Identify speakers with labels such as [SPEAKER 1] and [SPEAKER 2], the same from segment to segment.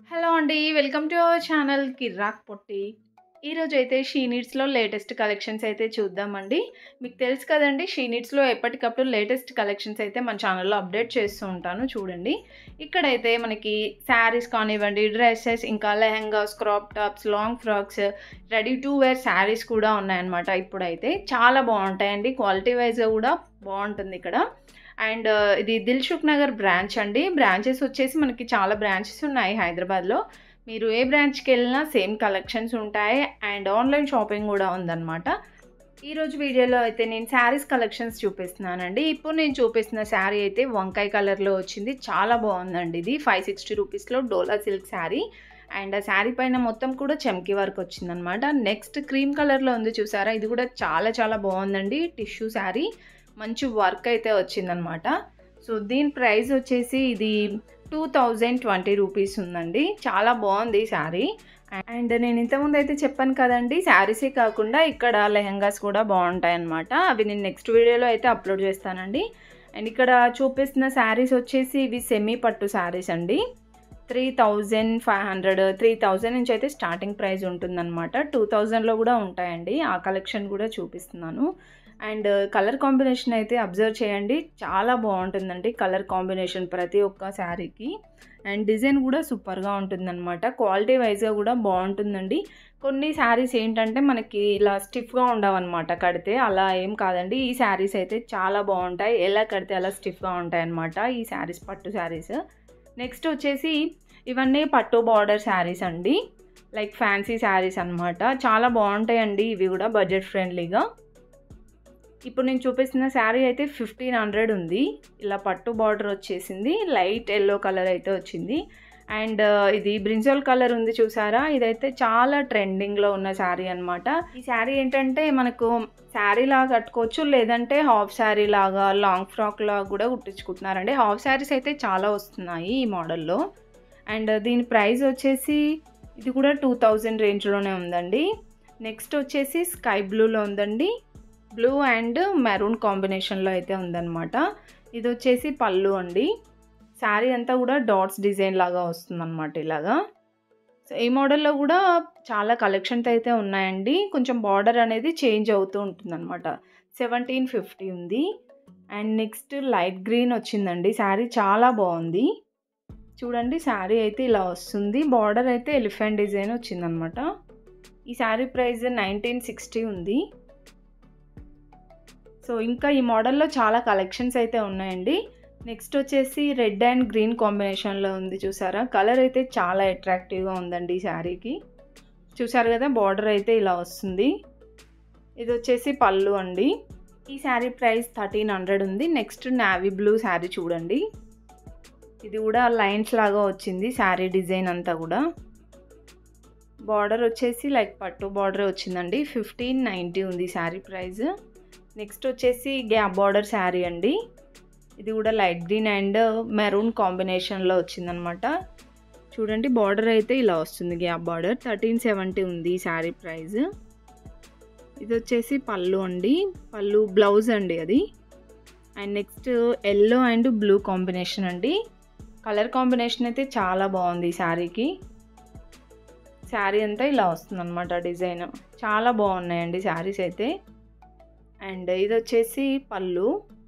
[SPEAKER 1] Hello అండి. Welcome to our channel Kirrak Potti. ఈరోజు అయితే షీ నీడ్స్‌లో లేటెస్ట్ కలెక్షన్స్ అయితే చూద్దామండి. మీకు తెలుసు కదండీ షీ నీడ్స్‌లో ఎప్పటికప్పుడు లేటెస్ట్ కలెక్షన్స్ అయితే మన ఛానల్‌లో అప్డేట్ చేస్తూ ఉంటాను చూడండి. ఇక్కడైతే మనకి శారీస్ కానివ్వండి, డ్రెసెస్ ఇంకా lehengas, crop tops, long frocks, ready to wear saris కూడా ఉన్నాయన్నమాట ఇప్పుడైతే. చాలా బావుంటాయండి. క్వాలిటీ వైస్‌గా కూడా బావుంటుంది ఇక్కడ. అండ్ ఇది దిల్‌సుఖ్ నగర్ బ్రాంచ్ అండి. బ్రాంచెస్ వచ్చేసి మనకి చాలా బ్రాంచెస్ ఉన్నాయి హైదరాబాద్‌లో. మీరు ఏ బ్రాంచ్‌కెళ్ళినా సేమ్ కలెక్షన్స్ ఉంటాయి. అండ్ ఆన్‌లైన్ షాపింగ్ కూడా ఉందన్నమాట. ఈరోజు వీడియోలో అయితే నేను శారీస్ కలెక్షన్స్ చూపిస్తున్నానండి. ఇప్పుడు నేను చూపిస్తున్న శారీ అయితే వంకాయ కలర్‌లో వచ్చింది. చాలా బావుందండి ఇది. 560 రూపీస్‌లో డోలా సిల్క్ శారీ. అండ్ ఆ శారీ పైన మొత్తం కూడా చమ్కీ వర్క్ వచ్చిందనమాట. నెక్స్ట్ క్రీమ్ కలర్‌లో ఉంది చూసారా? ఇది కూడా చాలా చాలా బావుందండి. టిష్యూ శారీ. మంచి వర్క్ అయితే వచ్చిందనమాట. సో దీని ప్రైస్ వచ్చేసి ఇది 2020 రూపీస్ ఉందండి. చాలా బావుంది శారీ. అండ్ నేను ఇంతకుముందు అయితే చెప్పాను కదండీ శారీసే కాకుండా ఇక్కడ లెహెంగాస్ కూడా బావుంటాయన్నమాట. అవి నేను నెక్స్ట్ వీడియోలో అయితే అప్లోడ్ చేస్తానండి. అండ్ ఇక్కడ చూపిస్తున్న శారీస్ వచ్చేసి ఇవి సెమీ పట్టు శారీస్ అండి. 3500, 3000 నుంచి అయితే స్టార్టింగ్ ప్రైస్ ఉంటుందన్నమాట. 2000లో కూడా ఉంటాయండి. ఆ కలెక్షన్ కూడా చూపిస్తున్నాను. అండ్ కలర్ కాంబినేషన్ అయితే అబ్జర్వ్ చేయండి. చాలా బావుంటుందండి కలర్ కాంబినేషన్ ప్రతి ఒక్క శారీకి. అండ్ డిజైన్ కూడా సూపర్‌గా ఉంటుందన్నమాట. క్వాలిటీ వైస్‌గా కూడా బావుంటుందండి. కొన్ని శారీస్ ఏంటంటే మనకి ఇలా స్టిఫ్‌గా ఉండవన్నమాట కడితే. అలా ఏం కాదండి. ఈ శారీస్ అయితే చాలా బావుంటాయి. ఎలా కడితే అలా స్టిఫ్‌గా ఉంటాయన్నమాట. ఈ శారీస్ పట్టు శారీస్. నెక్స్ట్ వచ్చేసి ఇవన్నీ పట్టు బార్డర్ శారీస్ అండి. లైక్ ఫ్యాన్సీ శారీస్ అన్నమాట. చాలా బావుంటాయండి ఇవి కూడా బడ్జెట్ ఫ్రెండ్లీగా. ఇప్పుడు నేను చూపిస్తున్న శారీ అయితే 1500 ఉంది. ఇలా పట్టు బార్డర్ వచ్చేసింది. లైట్ యెల్లో కలర్ అయితే వచ్చింది. అండ్ ఇది బ్రింజాల్ కలర్ ఉంది చూసారా? ఇదైతే చాలా ట్రెండింగ్‌లో ఉన్న శారీ అన్నమాట. ఈ శారీ ఏంటంటే మనకు శారీలాగా కట్టుకోవచ్చు. లేదంటే హాఫ్ శారీ లాగా, లాంగ్ ఫ్రాక్ లాగా కూడా కుట్టించుకుంటున్నారండి. హాఫ్ శారీస్ అయితే చాలా వస్తున్నాయి ఈ మోడల్‌లో. అండ్ దీని ప్రైస్ వచ్చేసి ఇది కూడా 2000 రేంజ్‌లోనే ఉందండి. నెక్స్ట్ వచ్చేసి స్కై బ్లూలో ఉందండి. బ్లూ అండ్ మెరూన్ కాంబినేషన్‌లో అయితే ఉందన్నమాట. ఇది వచ్చేసి పళ్ళు అండి. శారీ అంతా కూడా డాట్స్ డిజైన్ లాగా వస్తుందన్నమాట ఇలాగా. సో ఈ మోడల్‌లో కూడా చాలా కలెక్షన్స్ అయితే ఉన్నాయండి. కొంచెం బార్డర్ అనేది చేంజ్ అవుతూ ఉంటుందన్నమాట. 1750 ఉంది. అండ్ నెక్స్ట్ లైట్ గ్రీన్ వచ్చిందండి. శారీ చాలా బావుంది. చూడండి శారీ అయితే ఇలా వస్తుంది. బార్డర్ అయితే ఎలిఫెంట్ డిజైన్ వచ్చిందన్నమాట. ఈ శారీ ప్రైస్ 1960 ఉంది. సో ఇంకా ఈ మోడల్‌లో చాలా కలెక్షన్స్ అయితే ఉన్నాయండి. నెక్స్ట్ వచ్చేసి రెడ్ అండ్ గ్రీన్ కాంబినేషన్‌లో ఉంది చూసారా? కలర్ అయితే చాలా అట్రాక్టివ్‌గా ఉందండి ఈ శారీకి. చూసారు కదా? బార్డర్ అయితే ఇలా వస్తుంది. ఇది వచ్చేసి పళ్ళు అండి. ఈ శారీ ప్రైస్ 1300 ఉంది. నెక్స్ట్ నేవీ బ్లూ శారీ చూడండి. ఇది కూడా లైన్స్ లాగా వచ్చింది శారీ డిజైన్ అంతా కూడా. బార్డర్ వచ్చేసి లైక్ పట్టు బార్డరే వచ్చిందండి. 1590 ఉంది శారీ ప్రైస్. నెక్స్ట్ వచ్చేసి గ్యాప్ బార్డర్ శారీ అండి. ఇది కూడా లైట్ గ్రీన్ అండ్ మెరూన్ కాంబినేషన్‌లో వచ్చిందనమాట. చూడండి బార్డర్ అయితే ఇలా వస్తుంది గ్యాప్ బార్డర్. 1370 ఉంది ఈ శారీ ప్రైస్. ఇది వచ్చేసి పళ్ళు అండి. పళ్ళు బ్లౌజ్ అండి అది. And next yellow and blue combination అండి. కలర్ కాంబినేషన్ అయితే చాలా బావుంది ఈ శారీకి. శారీ అంతా ఇలా వస్తుందన్నమాట డిజైన్. చాలా బావున్నాయండి శారీస్ అయితే. అండ్ ఇది వచ్చేసి పళ్ళు.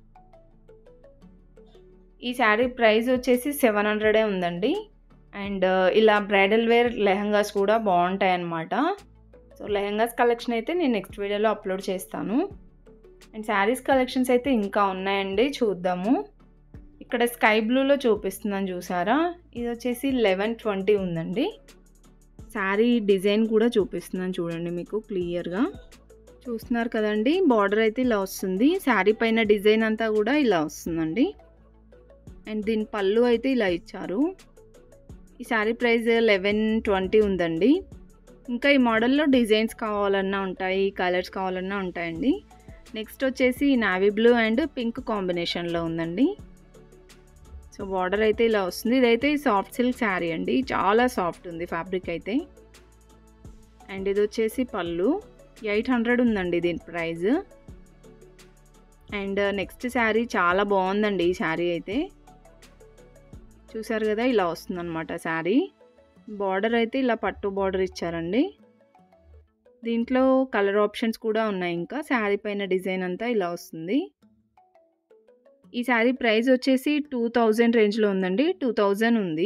[SPEAKER 1] ఈ శారీ ప్రైస్ వచ్చేసి 700 ఉందండి. అండ్ ఇలా బ్రైడల్ వేర్ లెహెంగాస్ కూడా బావుంటాయన్నమాట. సో లెహెంగాస్ కలెక్షన్ అయితే నేను నెక్స్ట్ వీడియోలో అప్లోడ్ చేస్తాను. అండ్ శారీస్ కలెక్షన్స్ అయితే ఇంకా ఉన్నాయండి చూద్దాము. ఇక్కడ స్కై బ్లూలో చూపిస్తున్నాను చూసారా? ఇది వచ్చేసి 1120 ఉందండి. శారీ డిజైన్ కూడా చూపిస్తున్నాను చూడండి మీకు క్లియర్‌గా. చూస్తున్నారు కదండీ! బార్డర్ అయితే ఇలా వస్తుంది. శారీ పైన డిజైన్ అంతా కూడా ఇలా వస్తుందండి. అండ్ దీని పళ్ళు అయితే ఇలా ఇచ్చారు. ఈ శారీ ప్రైస్ 1120 ఉందండి. ఇంకా ఈ మోడల్‌లో డిజైన్స్ కావాలన్నా ఉంటాయి. కలర్స్ కావాలన్నా ఉంటాయండి. నెక్స్ట్ వచ్చేసి నేవీ బ్లూ అండ్ పింక్ కాంబినేషన్‌లో ఉందండి. సో బార్డర్ అయితే ఇలా వస్తుంది. ఇదైతే సాఫ్ట్ సిల్క్ శారీ అండి. చాలా సాఫ్ట్ ఉంది ఫ్యాబ్రిక్ అయితే. అండ్ ఇది వచ్చేసి పళ్ళు. 800 ఉందండి దీని ప్రైస్. అండ్ నెక్స్ట్ శారీ చాలా బావుందండి ఈ శారీ అయితే. చూసారు కదా ఇలా వస్తుందన్నమాట శారీ బార్డర్ అయితే ఇలా పట్టు బార్డర్ ఇచ్చారండి దీంట్లో కలర్ ఆప్షన్స్ కూడా ఉన్నాయి ఇంకా శారీ పైన డిజైన్ అంతా ఇలా వస్తుంది ఈ శారీ ప్రైస్ వచ్చేసి టూ థౌజండ్ రేంజ్లో ఉందండి టూ థౌజండ్ ఉంది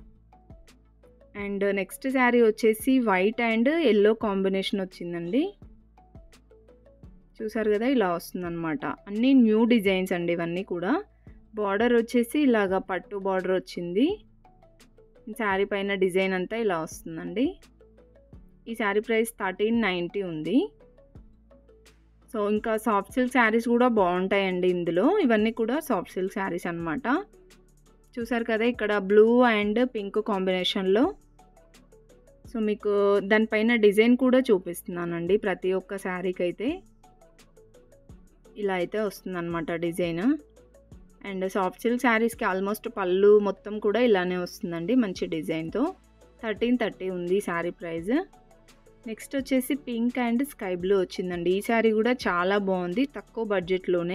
[SPEAKER 1] అండ్ నెక్స్ట్ శారీ వచ్చేసి వైట్ అండ్ ఎల్లో కాంబినేషన్ వచ్చిందండి చూసారు కదా ఇలా వస్తుందన్నమాట అన్నీ న్యూ డిజైన్స్ అండి ఇవన్నీ కూడా బార్డర్ వచ్చేసి ఇలాగా పట్టు బార్డర్ వచ్చింది శారీ పైన డిజైన్ అంతా ఇలా వస్తుందండి ఈ శారీ ప్రైస్ థర్టీన్ నైంటీ ఉంది సో ఇంకా సాఫ్ట్ సిల్క్ శారీస్ కూడా బాగుంటాయండి ఇందులో ఇవన్నీ కూడా సాఫ్ట్ సిల్క్ శారీస్ అనమాట చూసారు కదా ఇక్కడ బ్లూ అండ్ పింక్ కాంబినేషన్లో సో మీకు దానిపైన డిజైన్ కూడా చూపిస్తున్నానండి ప్రతి ఒక్క శారీకి అయితే ఇలా అయితే వస్తుందన్నమాట డిజైన్ అండ్ సాఫ్ట్ సిల్క్ శారీస్కి ఆల్మోస్ట్ పళ్ళు మొత్తం కూడా ఇలానే వస్తుందండి మంచి డిజైన్తో థర్టీన్ థర్టీ ఉంది శారీ ప్రైస్ నెక్స్ట్ వచ్చేసి పింక్ అండ్ స్కై బ్లూ వచ్చిందండి ఈ శారీ కూడా చాలా బాగుంది తక్కువ బడ్జెట్లోనే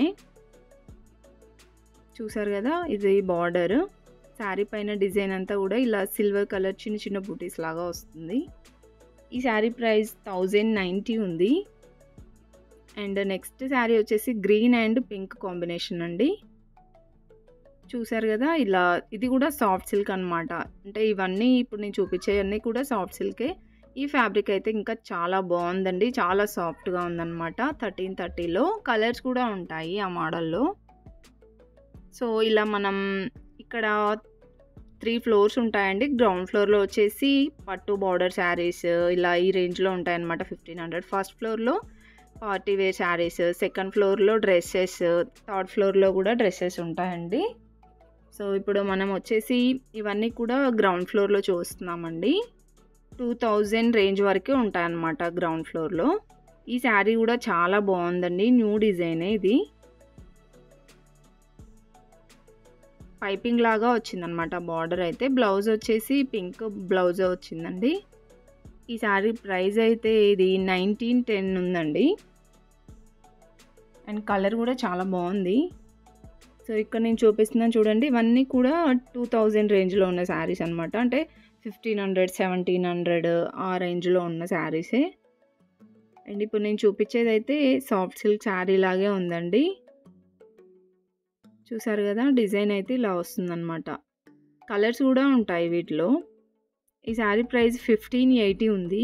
[SPEAKER 1] చూసారు కదా ఇది బార్డర్ శారీ పైన డిజైన్ అంతా కూడా ఇలా సిల్వర్ కలర్ చిన్న చిన్న బూటీస్ లాగా వస్తుంది ఈ శారీ ప్రైస్ థౌజండ్ నైంటీ ఉంది అండ్ నెక్స్ట్ శారీ వచ్చేసి గ్రీన్ అండ్ పింక్ కాంబినేషన్ అండి చూసారు కదా ఇలా ఇది కూడా సాఫ్ట్ సిల్క్ అనమాట అంటే ఇవన్నీ ఇప్పుడు నేను చూపించేవన్నీ కూడా సాఫ్ట్ సిల్కే ఈ ఫ్యాబ్రిక్ అయితే ఇంకా చాలా బాగుందండి చాలా సాఫ్ట్గా ఉందన్నమాట థర్టీన్ థర్టీలో కలర్స్ కూడా ఉంటాయి ఆ మోడల్లో సో ఇలా మనం ఇక్కడ త్రీ ఫ్లోర్స్ ఉంటాయండి గ్రౌండ్ ఫ్లోర్లో వచ్చేసి పట్టు బార్డర్ శారీస్ ఇలా ఈ రేంజ్లో ఉంటాయన్నమాట ఫిఫ్టీన్ హండ్రెడ్ ఫస్ట్ ఫ్లోర్లో పార్టీ వేర్ శారీస్ సెకండ్ ఫ్లోర్లో డ్రెస్సెస్ థర్డ్ ఫ్లోర్లో కూడా డ్రెస్సెస్ ఉంటాయండి సో ఇప్పుడు మనం వచ్చేసి ఇవన్నీ కూడా గ్రౌండ్ ఫ్లోర్లో చూస్తున్నామండి టూ థౌజండ్ రేంజ్ వరకే ఉంటాయన్నమాట గ్రౌండ్ ఫ్లోర్లో ఈ శారీ కూడా చాలా బాగుందండి న్యూ డిజైనే ఇది పైపింగ్ లాగా వచ్చిందనమాట బార్డర్ అయితే బ్లౌజ్ వచ్చేసి పింక్ బ్లౌజ్ వచ్చిందండి ఈ శారీ ప్రైస్ అయితే ఇది నైన్టీన్ టెన్ ఉందండి అండ్ కలర్ కూడా చాలా బాగుంది సో ఇక్కడ నేను చూపిస్తున్నాను చూడండి ఇవన్నీ కూడా టూ థౌజండ్ రేంజ్లో ఉన్న శారీస్ అనమాట అంటే ఫిఫ్టీన్ హండ్రెడ్ సెవెంటీన్ హండ్రెడ్ ఆ రేంజ్లో ఉన్న శారీసే అండ్ ఇప్పుడు నేను చూపించేది అయితే సాఫ్ట్ సిల్క్ శారీ లాగే ఉందండి చూసారు కదా డిజైన్ అయితే ఇలా వస్తుందన్నమాట కలర్స్ కూడా ఉంటాయి వీటిలో ఈ శారీ ప్రైస్ ఫిఫ్టీన్ ఎయిటీ ఉంది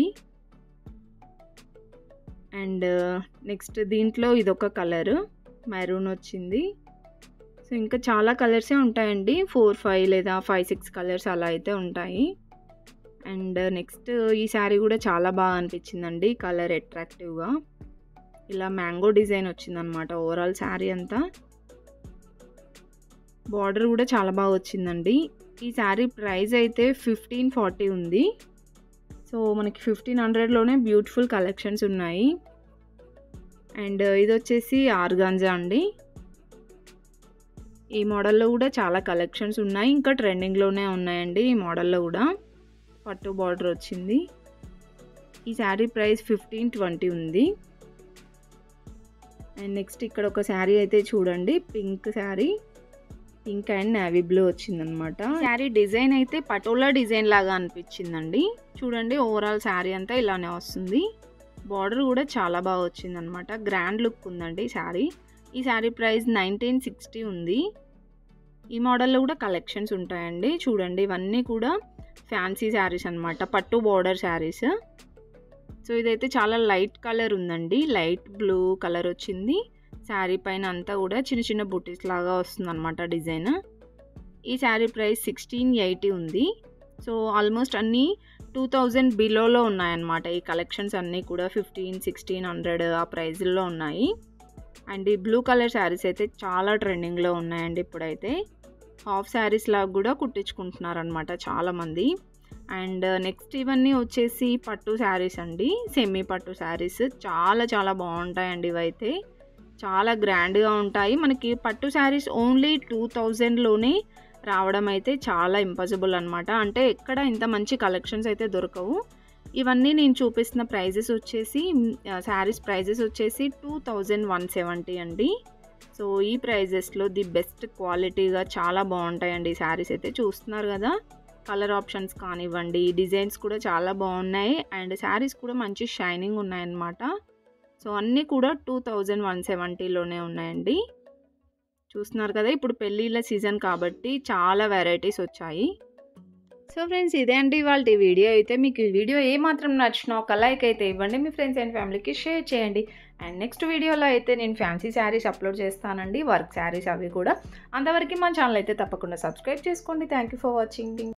[SPEAKER 1] అండ్ నెక్స్ట్ దీంట్లో ఇదొక కలర్ మెరూన్ వచ్చింది సో ఇంకా చాలా కలర్సే ఉంటాయండి ఫోర్ ఫైవ్ లేదా ఫైవ్ సిక్స్ కలర్స్ అలా అయితే ఉంటాయి అండ్ నెక్స్ట్ ఈ శారీ కూడా చాలా బాగా అనిపించిందండి కలర్ అట్రాక్టివ్గా ఇలా మ్యాంగో డిజైన్ వచ్చిందనమాట ఓవరాల్ శారీ అంతా బార్డర్ కూడా చాలా బాగా వచ్చిందండి ఈ శారీ ప్రైస్ అయితే ఫిఫ్టీన్ ఫార్టీ ఉంది సో మనకి ఫిఫ్టీన్ హండ్రెడ్లోనే బ్యూటిఫుల్ కలెక్షన్స్ ఉన్నాయి అండ్ ఇది వచ్చేసి ఆర్గాంజా అండి ఈ మోడల్లో కూడా చాలా కలెక్షన్స్ ఉన్నాయి ఇంకా ట్రెండింగ్లోనే ఉన్నాయండి ఈ మోడల్లో కూడా పట్టు బార్డర్ వచ్చింది ఈ శారీ ప్రైస్ ఫిఫ్టీన్ ట్వంటీ ఉంది అండ్ నెక్స్ట్ ఇక్కడ ఒక శారీ అయితే చూడండి pink sari pink and navy blue వచ్చిందనమాట శారీ డిజైన్ అయితే పటోలా డిజైన్ లాగా అనిపించిందండి చూడండి ఓవరాల్ శారీ అంతా ఇలానే వస్తుంది బార్డర్ కూడా చాలా బాగా వచ్చిందనమాట గ్రాండ్ లుక్ ఉందండి శారీ ఈ శారీ ప్రైస్ నైన్టీన్ సిక్స్టీ ఉంది ఈ మోడల్లో కూడా కలెక్షన్స్ ఉంటాయండి చూడండి ఇవన్నీ కూడా ఫ్యాన్సీ శారీస్ అనమాట పట్టు బార్డర్ శారీస్ సో ఇదైతే చాలా లైట్ కలర్ ఉందండి లైట్ బ్లూ కలర్ వచ్చింది శారీ పైన అంతా కూడా చిన్న చిన్న బుటీస్ లాగా వస్తుంది అనమాట డిజైన్ ఈ శారీ ప్రైస్ సిక్స్టీన్ ఎయిటీ ఉంది సో ఆల్మోస్ట్ అన్నీ టూ థౌజండ్ బిలోలో ఉన్నాయన్నమాట ఈ కలెక్షన్స్ అన్నీ కూడా ఫిఫ్టీన్ సిక్స్టీన్ హండ్రెడ్ ఆ ప్రైజుల్లో ఉన్నాయి అండ్ ఈ బ్లూ కలర్ శారీస్ అయితే చాలా ట్రెండింగ్లో ఉన్నాయండి ఇప్పుడైతే హాఫ్ శారీస్ లాగా కూడా కుట్టించుకుంటున్నారనమాట చాలామంది అండ్ నెక్స్ట్ ఇవన్నీ వచ్చేసి పట్టు శారీస్ అండి సెమీ పట్టు శారీస్ చాలా చాలా బాగుంటాయండి ఇవైతే చాలా గ్రాండ్గా ఉంటాయి మనకి పట్టు శారీస్ ఓన్లీ టూ థౌజండ్లోనే రావడం అయితే చాలా ఇంపాసిబుల్ అనమాట అంటే ఎక్కడ ఇంత మంచి కలెక్షన్స్ అయితే దొరకవు ఇవన్నీ నేను చూపిస్తున్న ప్రైజెస్ వచ్చేసి శారీస్ ప్రైజెస్ వచ్చేసి టూ థౌజండ్ వన్ సెవెంటీ అండి సో ఈ ప్రైజెస్లో ది బెస్ట్ క్వాలిటీగా చాలా బాగుంటాయండి శారీస్ అయితే చూస్తున్నారు కదా కలర్ ఆప్షన్స్ కానివ్వండి డిజైన్స్ కూడా చాలా బాగున్నాయి అండ్ శారీస్ కూడా మంచి షైనింగ్ ఉన్నాయన్నమాట సో అన్నీ కూడా టూ థౌజండ్ వన్ సెవెంటీలోనే ఉన్నాయండి చూస్తున్నారు కదా ఇప్పుడు పెళ్ళిళ్ళ సీజన్ కాబట్టి చాలా వెరైటీస్ వచ్చాయి సో ఫ్రెండ్స్ ఇదే అండి వాళ్ళ వీడియో అయితే మీకు ఈ వీడియో ఏమాత్రం నచ్చినా ఒక లైక్ అయితే ఇవ్వండి మీ ఫ్రెండ్స్ అండ్ ఫ్యామిలీకి షేర్ చేయండి అండ్ నెక్స్ట్ వీడియోలో అయితే నేను ఫ్యాన్సీ శారీస్ అప్లోడ్ చేస్తానండి వర్క్ శారీస్ అవి కూడా అంతవరకు మా ఛానల్ అయితే తప్పకుండా సబ్స్క్రైబ్ చేసుకోండి థ్యాంక్ యూ ఫర్ వాచింగ్